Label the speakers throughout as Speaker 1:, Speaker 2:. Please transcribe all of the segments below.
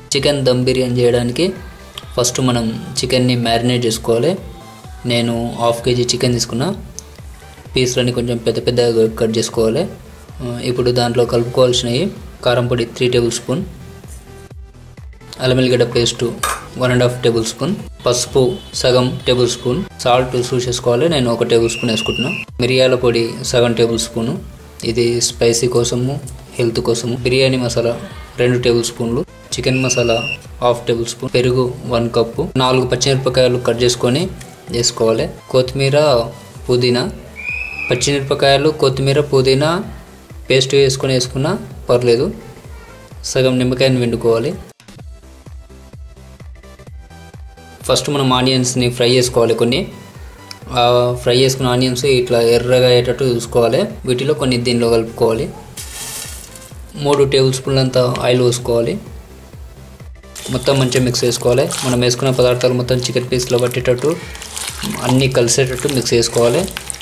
Speaker 1: chicken dum biryani చేయడానికి first మనం చికెన్ని మ్యారినేట్ చేసుకోవాలి నేను హాఫ్ కేజీ చికెన్ తీసుకున్నా పీస్లన్నీ కొంచెం పెద్ద పెద్దగా కట్ చేసుకోవాలి ఆ, ఇప్పుడు దాంట్లో కలుపుకోవాల్సినవి కారం పొడి త్రీ టేబుల్ స్పూన్ అల్లం ఎల్లిగడ్డ paste one and half tablespoon పసుపు సగం టేబుల్ స్పూన్ సాల్ట్ చూసేసుకోవాలి నేను ఒక టేబుల్ స్పూన్ వేసుకుంటున్నా మిరియాల పొడి సగం టేబుల్ స్పూను ఇది స్పైసీ కోసము హెల్త్ కోసము బిర్యానీ మసాలా రెండు టేబుల్ స్పూన్లు chicken masala half tablespoon పెరుగు వన్ కప్పు నాలుగు పచ్చిమిరపకాయలు కట్ చేసుకొని వేసుకోవాలి కొత్తిమీర పుదీనా పచ్చిమిరపకాయలు కొత్తిమీర పుదీనా పేస్ట్ వేసుకొని వేసుకున్నా పర్లేదు సగం నిమ్మకాయని వండుకోవాలి ఫస్ట్ మనం ఆనియన్స్ని ఫ్రై చేసుకోవాలి కొన్ని ఆ ఫ్రై చేసుకున్న ఆనియన్స్ ఇట్లా ఎర్రగా అయ్యేటట్టు చూసుకోవాలి వీటిలో కొన్ని దీనిలో కలుపుకోవాలి మూడు టేబుల్ స్పూన్లంత ఆయిల్ పోసుకోవాలి మొత్తం మంచిగా మిక్స్ చేసుకోవాలి మనం వేసుకున్న పదార్థాలు మొత్తం చికెన్ పీస్లో పట్టేటట్టు అన్నీ కలిసేటట్టు మిక్స్ చేసుకోవాలి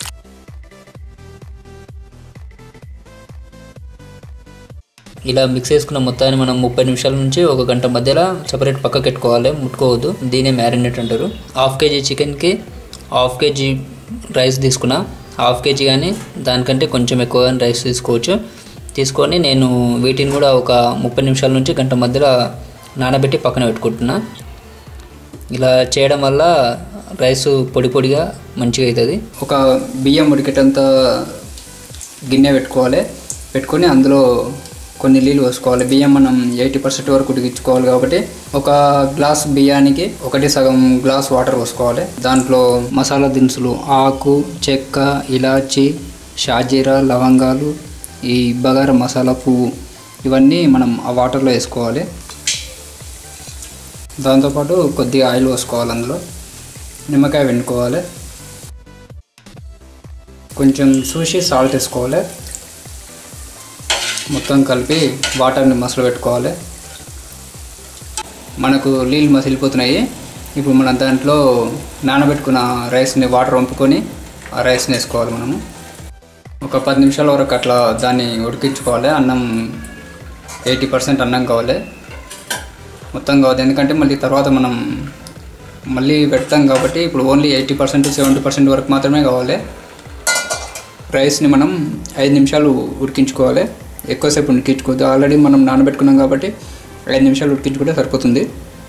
Speaker 1: ఇలా మిక్స్ చేసుకున్న మొత్తాన్ని మనం ముప్పై నిమిషాల నుంచి ఒక గంట మధ్యలో సపరేట్ పక్కకి పెట్టుకోవాలి ముట్టుకోవద్దు దీనే మ్యారినేట్ అంటారు హాఫ్ కేజీ చికెన్కి హాఫ్ కేజీ రైస్ తీసుకున్నా హాఫ్ కేజీ కానీ దానికంటే కొంచెం ఎక్కువగా రైస్ తీసుకోవచ్చు తీసుకొని నేను వీటిని కూడా ఒక ముప్పై నిమిషాల నుంచి గంట మధ్యలో నానబెట్టి పక్కన పెట్టుకుంటున్నా ఇలా చేయడం వల్ల రైస్ పొడి పొడిగా మంచిగా అవుతుంది
Speaker 2: ఒక బియ్యం ఉడికేటంత గిన్నె పెట్టుకోవాలి పెట్టుకొని అందులో కొన్ని నీళ్ళు పోసుకోవాలి బియ్యం మనం ఎయిటీ పర్సెంట్ వరకు ఉడికించుకోవాలి కాబట్టి ఒక గ్లాస్ బియ్యానికి ఒకటి సగం గ్లాస్ వాటర్ పోసుకోవాలి దాంట్లో మసాలా దినుసులు ఆకు చెక్క ఇలాచి షాజీరా లవంగాలు ఈ బగారా మసాలా పువ్వు ఇవన్నీ మనం ఆ వాటర్లో వేసుకోవాలి దాంతోపాటు కొద్దిగా ఆయిల్ పోసుకోవాలి అందులో నిమ్మకాయ వెండుకోవాలి కొంచెం చూసి సాల్ట్ వేసుకోవాలి మొత్తం కలిపి వాటర్ని మసలు పెట్టుకోవాలి మనకు నీళ్ళు మసిలిపోతున్నాయి ఇప్పుడు మనం దాంట్లో నానబెట్టుకున్న రైస్ని వాటర్ వంపుకొని ఆ రైస్ని వేసుకోవాలి మనము ఒక పది నిమిషాల వరకు అట్లా దాన్ని ఉడికించుకోవాలి అన్నం ఎయిటీ పర్సెంట్ అన్నం కావాలి మొత్తం కావద్దు ఎందుకంటే మళ్ళీ తర్వాత మనం మళ్ళీ పెడతాం కాబట్టి ఇప్పుడు only eighty percent seventy percent వరకు మాత్రమే కావాలి రైస్ని మనం ఐదు నిమిషాలు ఉడికించుకోవాలి ఎక్కువసేపు ఉడికించుకోవద్దు ఆల్రెడీ మనం నానబెట్టుకున్నాం కాబట్టి ఐదు నిమిషాలు ఉడికించుకుంటే సరిపోతుంది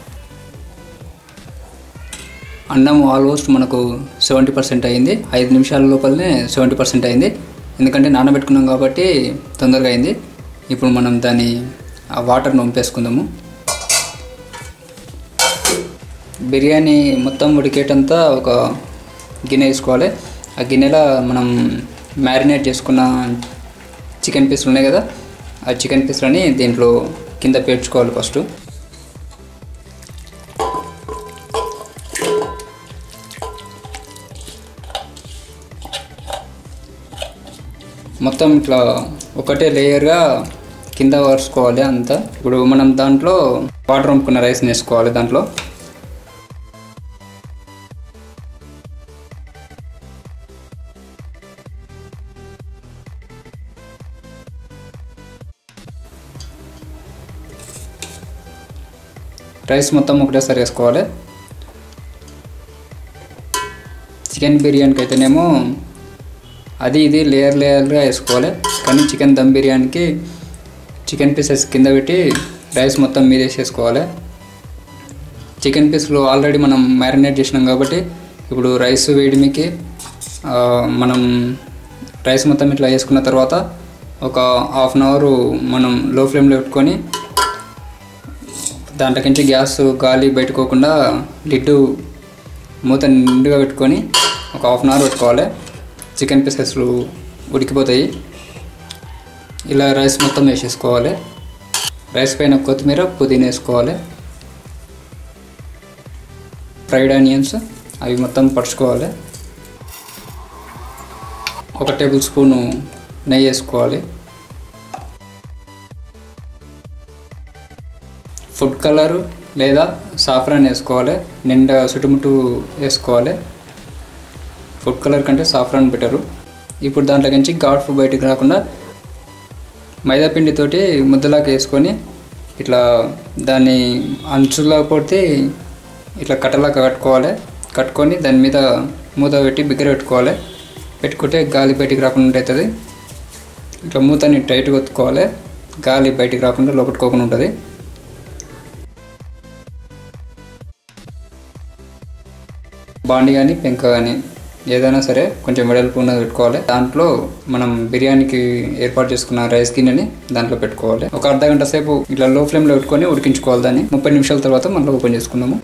Speaker 2: అన్నం ఆల్మోస్ట్ మనకు సెవెంటీ పర్సెంట్ అయింది ఐదు నిమిషాల లోపలనే సెవెంటీ పర్సెంట్ అయింది ఎందుకంటే నానబెట్టుకున్నాం కాబట్టి తొందరగా అయింది ఇప్పుడు మనం దాన్ని ఆ వాటర్ని వంపేసుకుందాము బిర్యానీ మొత్తం ఉడికేటంతా ఒక గిన్నె తీసుకోవాలి ఆ గిన్నెలో మనం మ్యారినేట్ చేసుకున్న చికెన్ పీసులు ఉన్నాయి కదా ఆ చికెన్ పీసులని దీంట్లో కింద పేర్చుకోవాలి ఫస్ట్ మొత్తం ఇట్లా ఒకటే లేయర్గా కింద వరుసుకోవాలి అంతా ఇప్పుడు మనం దాంట్లో వాటర్ వంపుకున్న రైస్ని వేసుకోవాలి దాంట్లో రైస్ మొత్తం ఒకటేసారి వేసుకోవాలి చికెన్ బిర్యానీకి అయితేనేమో అది ఇది లేయర్ లేయర్గా వేసుకోవాలి కానీ చికెన్ దమ్ బిర్యానీకి చికెన్ పీసెస్ కింద పెట్టి రైస్ మొత్తం మీద వేసేసుకోవాలి చికెన్ పీస్లు ఆల్రెడీ మనం మ్యారినేట్ చేసినాం కాబట్టి ఇప్పుడు రైస్ వేడిమికి ఆ, మనం రైస్ మొత్తం ఇట్లా వేసుకున్న తర్వాత ఒక హాఫ్ అన్ అవర్ మనం లో ఫ్లేమ్లో పెట్టుకొని దాంట్లోకించి గ్యాస్ గాలి బయటకోకుండా లిడ్డు మూత నిండుగా పెట్టుకొని ఒక హాఫ్ అన్ అవర్ పెట్టుకోవాలి చికెన్ పీసెస్లు ఉడికిపోతాయి ఇలా రైస్ మొత్తం వేసేసుకోవాలి రైస్ పైన కొత్తిమీర పుదీనా వేసుకోవాలి ఫ్రైడ్ ఆనియన్స్ అవి మొత్తం పరుచుకోవాలి ఒక టేబుల్ స్పూను నెయ్యి వేసుకోవాలి ఫుడ్ కలర్ లేదా సాఫ్రాన్ వేసుకోవాలి నిండా చుట్టుముట్టు వేసుకోవాలి ఫుడ్ కలర్ కంటే సాఫ్రాన్ బెటరు ఇప్పుడు దాంట్లోకించి ఘాట్ ఫుడ్ బయటకు రాకుండా మైదా పిండితోటి ముద్దలాగా వేసుకొని ఇట్లా దాన్ని అంచులో కొడితే ఇట్లా కట్టలాగా కట్టుకోవాలి కట్టుకొని దాని మీద మూత పెట్టి బిగ్గర పెట్టుకోవాలి పెట్టుకుంటే గాలి బయటికి రాకుండా అవుతుంది ఇట్లా మూతని టైట్గా ఒత్తుకోవాలి గాలి బయటికి రాకుండా లోపట్టుకోకుండా ఉంటుంది బాండి కానీ పెంక కానీ ఏదైనా సరే కొంచెం వెడల్పు ఉన్నది పెట్టుకోవాలి దాంట్లో మనం బిర్యానీకి ఏర్పాటు చేసుకున్న రైస్ గిన్నెని దాంట్లో పెట్టుకోవాలి ఒక అర్ధ గంట సేపు ఇట్లా లో ఫ్లేమ్లో పెట్టుకొని ఉడికించుకోవాలి దాన్ని ముప్పై నిమిషాల తర్వాత మళ్ళీ ఓపెన్ చేసుకుందాము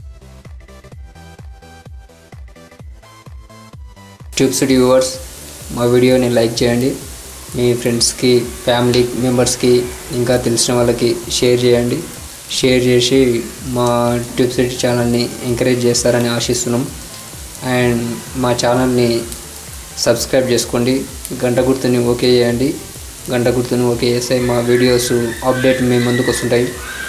Speaker 2: ట్యూబ్స్ వ్యూవర్స్ మా వీడియోని లైక్ చేయండి మీ ఫ్రెండ్స్కి ఫ్యామిలీ మెంబర్స్కి ఇంకా తెలిసిన వాళ్ళకి షేర్ చేయండి షేర్ చేసి మా ట్యూబ్ సిటీ ఛానల్ని ఎంకరేజ్ చేస్తారని ఆశిస్తున్నాం అండ్ మా ఛానల్ని సబ్స్క్రైబ్ చేసుకోండి గంట గుర్తుని ఓకే చేయండి గంట గుర్తుని ఓకే చేస్తే మా వీడియోస్ అప్డేట్ మీ ముందుకు వస్తుంటాయి